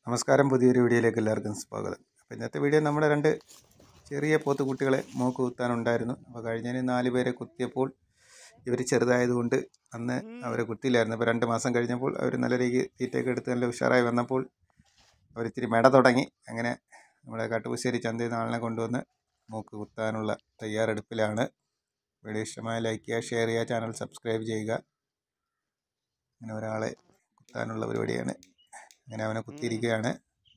നമസ്കാരം പുതിയൊരു വീഡിയോയിലേക്ക് എല്ലാവർക്കും സ്വാഗതം അപ്പോൾ ഇന്നത്തെ വീഡിയോ നമ്മുടെ രണ്ട് ചെറിയ പോത്തുകുട്ടികളെ മൂക്ക് കുത്താനുണ്ടായിരുന്നു അപ്പോൾ കഴിഞ്ഞതിന് നാല് പേരെ കുത്തിയപ്പോൾ ഇവർ ചെറുതായതുകൊണ്ട് അന്ന് അവരെ കുത്തിയില്ലായിരുന്നു അപ്പോൾ രണ്ട് മാസം കഴിഞ്ഞപ്പോൾ അവർ നല്ല രീതിക്ക് തീറ്റയൊക്കെ എടുത്ത് നല്ല ഉഷാറായി വന്നപ്പോൾ അവർ ഇത്തിരി മെട തുടങ്ങി അങ്ങനെ നമ്മുടെ കാട്ടുപുശ്ശേരി ചന്തയിൽ നിന്ന് ആളിനെ കൊണ്ടുവന്ന് മൂക്ക് കുത്താനുള്ള തയ്യാറെടുപ്പിലാണ് വീഡിയോ ഇഷ്ടമായ ലൈക്ക് ചെയ്യുക ഷെയർ ചെയ്യുക ചാനൽ സബ്സ്ക്രൈബ് ചെയ്യുക അങ്ങനെ ഒരാളെ കുത്താനുള്ള പരിപാടിയാണ് അങ്ങനെ അവനെ കുത്തിയിരിക്കുകയാണ്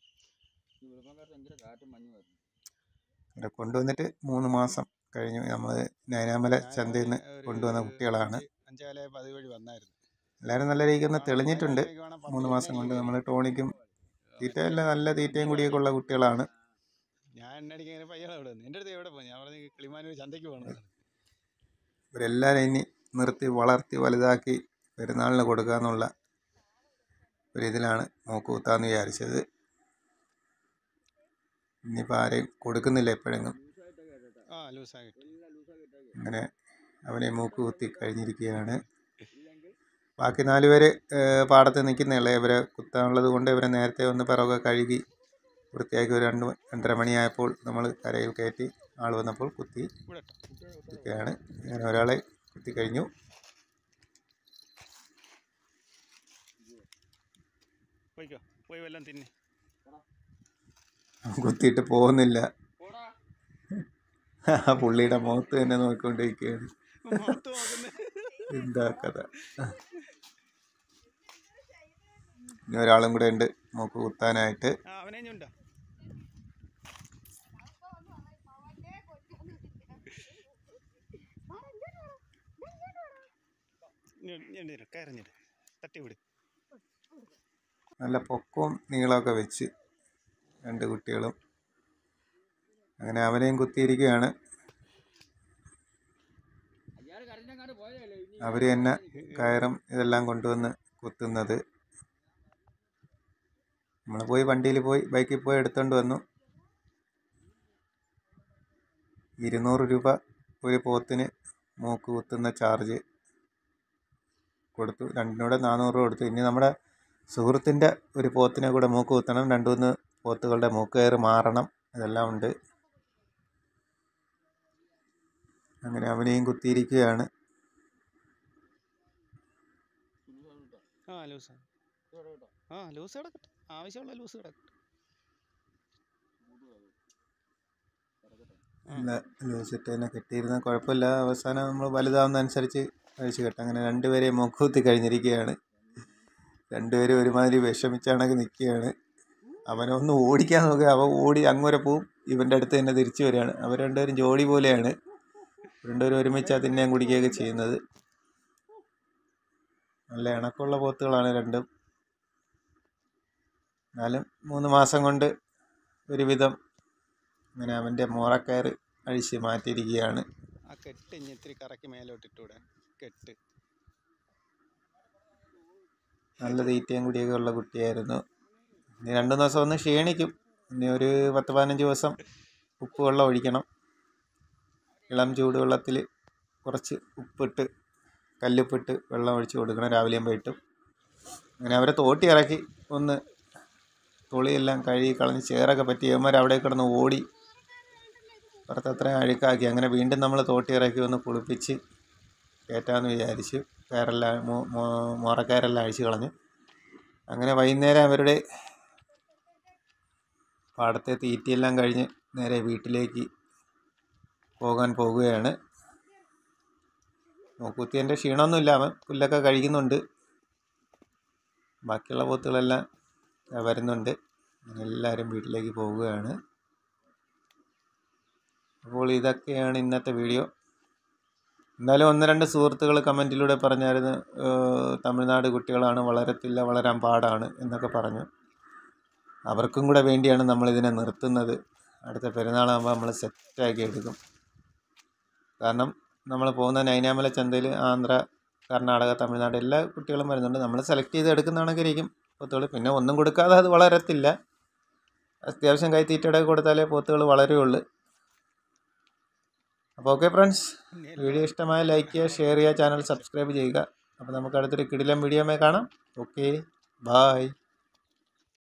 ഇവിടെ കൊണ്ടുവന്നിട്ട് മൂന്ന് മാസം കഴിഞ്ഞു നമ്മൾ നൈനാമല ചന്തയിൽ നിന്ന് കൊണ്ടുവന്ന കുട്ടികളാണ് അഞ്ചാലെ പതിവ് വഴി വന്നായിരുന്നു എല്ലാവരും നല്ല രീതിക്ക് ഒന്ന് തെളിഞ്ഞിട്ടുണ്ട് മൂന്ന് മാസം കൊണ്ട് നമ്മൾ ടോണിക്കും തീറ്റയെല്ലാം നല്ല തീറ്റയും കൂടിയൊക്കെ ഉള്ള കുട്ടികളാണ് ഞാൻ എണ്ണടിക്ക് ഇങ്ങനെ പയ്യാണ് അവിടെ എൻ്റെ അടുത്ത് എവിടെ പോകും ഞാൻ പറഞ്ഞ കിളിമാനൂർ ചന്തയ്ക്ക് പോകണം ഇവരെല്ലാവരും ഇനി നിർത്തി വളർത്തി വലുതാക്കി പെരുന്നാളിന് കൊടുക്കാന്നുള്ള ഒരു ഇതിലാണ് മൂക്ക് കുത്താന്ന് വിചാരിച്ചത് ഇനിയിപ്പോൾ ആരെയും കൊടുക്കുന്നില്ല എപ്പോഴെങ്കിലും ആ ലൂസായിട്ട് അങ്ങനെ അവനെ മൂക്ക് കുത്തി കഴിഞ്ഞിരിക്കുകയാണ് ബാക്കി നാല് പേര് ഏഹ്, പാടത്ത് നിൽക്കുന്നില്ല ഇവരെ കുത്താനുള്ളത് കൊണ്ട് ഇവരെ നേരത്തെ ഒന്ന് പിറകെ കഴുകി വൃത്തിയാക്കി ഒരു രണ്ട് രണ്ടര മണിയായപ്പോൾ നമ്മൾ കരയിൽ കയറ്റി ആൾ വന്നപ്പോൾ കുത്തി ഇവിടെ ഇരിക്കുകയാണ് അങ്ങനെ ഒരാളെ കുത്തി കഴിഞ്ഞു പോയിക്കോ പോയി വല്ലതും തിന്നെ കുത്തിയിട്ട് പോകുന്നില്ല ആ പുള്ളിയുടെ മുഖത്ത് തന്നെ നോക്കിക്കൊണ്ടിരിക്കുകയാണ് മുഖത്ത് നോക്കുന്നത് എന്താ കഥ ഇനി ഒരാളും കൂടെ ഉണ്ട് മൂക്ക് കുത്താനായിട്ട് ആ അവനെ ഞുണ്ടോ കയറിഞ്ഞിട്ട് തട്ടി വിട് നല്ല പൊക്കവും നീളമൊക്കെ വെച്ച് രണ്ട് കുട്ടികളും അങ്ങനെ അവനെയും കുത്തിയിരിക്കുകയാണ് അവർ തന്നെ കയറും ഇതെല്ലാം കൊണ്ടുവന്ന് കുത്തുന്നത് നമ്മൾ പോയി വണ്ടിയിൽ പോയി ബൈക്കിൽ പോയി എടുത്തുകൊണ്ട് വന്നു ഇരുന്നൂറ് രൂപ ഒരു പോത്തിന് മൂക്ക് കുത്തുന്ന ചാർജ് കൊടുത്തു രണ്ടിനൂടെ നാനൂറ് രൂപ കൊടുത്തു ഇനി നമ്മുടെ സുഹൃത്തിൻ്റെ ഒരു പോത്തിനെ കൂടെ മൂക്ക് കുത്തണം രണ്ട് മൂന്ന് പോത്തുകളുടെ മൂക്ക് കയറ് മാറണം ഇതെല്ലാം ഉണ്ട് അങ്ങനെ അവനെയും കുത്തിയിരിക്കുകയാണ് ആ ലൂസ് ആ ലൂസ് കിടക്കട്ടെ ആവശ്യമുള്ള ലൂസ് കിടക്കട്ടെ നല്ല ലൂസിട്ട് തന്നെ കെട്ടിയിരുന്ന കുഴപ്പമില്ല അവസാനം നമ്മൾ വലുതാവുന്ന അനുസരിച്ച് അഴിച്ചു കെട്ടാം അങ്ങനെ രണ്ടുപേരെ മൂക്ക് കുത്തി കഴിഞ്ഞിരിക്കുകയാണ് രണ്ടുപേരും ഒരുമാതിരി വിഷമിച്ചാണൊക്കെ നിൽക്കുകയാണ് അവനൊന്ന് ഓടിക്കാൻ നോക്കുക അവൻ ഓടി അങ്ങോരെ പോവും ഇവൻ്റെ അടുത്ത് തന്നെ തിരിച്ചു വരികയാണ് അവർ രണ്ടുപേരും ജോഡി പോലെയാണ് രണ്ടുപേരും ഒരുമിച്ചാണ് തിന്നാൻ കുടിക്കുകയൊക്കെ ചെയ്യുന്നത് നല്ല ഇണക്കമുള്ള പോത്തുകളാണ് രണ്ടും എന്നാലും മൂന്ന് മാസം കൊണ്ട് ഒരുവിധം അങ്ങനെ അവൻ്റെ മോറക്കയർ അഴിച്ച് മാറ്റിയിരിക്കുകയാണ് ആ കെട്ട് ഇനി ഇത്തിരി കറക്കി മേലോട്ട് ഇട്ടൂടെ കെട്ട് നല്ല തീറ്റയും കൂടിയൊക്കെ ഉള്ള കുട്ടിയായിരുന്നു ഇനി രണ്ടു ദിവസം ഒന്ന് ക്ഷീണിക്കും ഇനി ഒരു പത്ത് പതിനഞ്ച് ദിവസം ഉപ്പ് വെള്ളം ഒഴിക്കണം ഇളം ചൂടുവെള്ളത്തിൽ കുറച്ച് ഉപ്പിട്ട് കല്ലുപ്പിട്ട് വെള്ളം ഒഴിച്ച് കൊടുക്കണം രാവിലെയും വൈകിട്ടും അങ്ങനെ അവരെ തോട്ടി ഇറക്കി ഒന്ന് തൊളിയെല്ലാം കഴുകി കളഞ്ഞ് ചേറൊക്കെ പറ്റി ഇവന്മാർ അവിടെ കിടന്ന് ഓടി പുറത്ത് അത്രയും അഴുക്കാക്കി അങ്ങനെ വീണ്ടും നമ്മൾ തോട്ടി ഇറക്കി ഒന്ന് കുളിപ്പിച്ച് കയറ്റാമെന്ന് വിചാരിച്ചു കയറെല്ലാം മോ- മോ- മോറക്കയറെല്ലാം അഴിച്ച് കളഞ്ഞു അങ്ങനെ വൈകുന്നേരം അവരുടെ പാടത്തെ തീറ്റയെല്ലാം കഴിഞ്ഞ് നേരെ വീട്ടിലേക്ക് പോകാൻ പോകുകയാണ് മൂക്കുത്തിയൻ്റെ ക്ഷീണമൊന്നുമില്ല അവൻ പുല്ലൊക്കെ കഴിക്കുന്നുണ്ട് ബാക്കിയുള്ള പോത്തുകളെല്ലാം വരുന്നുണ്ട് അങ്ങനെ എല്ലാവരും വീട്ടിലേക്ക് പോവുകയാണ് അപ്പോൾ ഇതൊക്കെയാണ് ഇന്നത്തെ വീഡിയോ എന്തായാലും ഒന്ന് രണ്ട് സുഹൃത്തുക്കൾ കമൻറ്റിലൂടെ പറഞ്ഞായിരുന്നു ഏഹ് തമിഴ്നാട് കുട്ടികളാണ് വളരത്തില്ല വളരാൻ പാടാണ് എന്നൊക്കെ പറഞ്ഞു അവർക്കും കൂടെ വേണ്ടിയാണ് നമ്മളിതിനെ നിർത്തുന്നത് അടുത്ത പെരുന്നാളാകുമ്പോൾ നമ്മൾ സെറ്റാക്കി എടുക്കും കാരണം നമ്മൾ പോകുന്ന നൈനാമല ചന്തയിൽ ആന്ധ്ര കർണാടക തമിഴ്നാട് എല്ലാ കുട്ടികളും വരുന്നുണ്ട് നമ്മൾ സെലക്ട് ചെയ്ത് എടുക്കുന്നതാണെങ്കിൽ ഇരിക്കും പോത്തുകൾ പിന്നെ ഒന്നും കൊടുക്കാതെ അത് വളരത്തില്ല അത്യാവശ്യം കൈത്തീറ്റയുടെ കൊടുത്താലേ പോത്തുകൾ വളരുകയുള്ളൂ അപ്പോൾ ഓക്കെ ഫ്രണ്ട്സ് വീഡിയോ ഇഷ്ടമായ ലൈക്ക് ചെയ്യുക ഷെയർ ചെയ്യുക ചാനൽ സബ്സ്ക്രൈബ് ചെയ്യുക അപ്പോൾ നമുക്ക് അടുത്തൊരു കിടിലം വീഡിയോമേ കാണാം ഓക്കെ ബായ്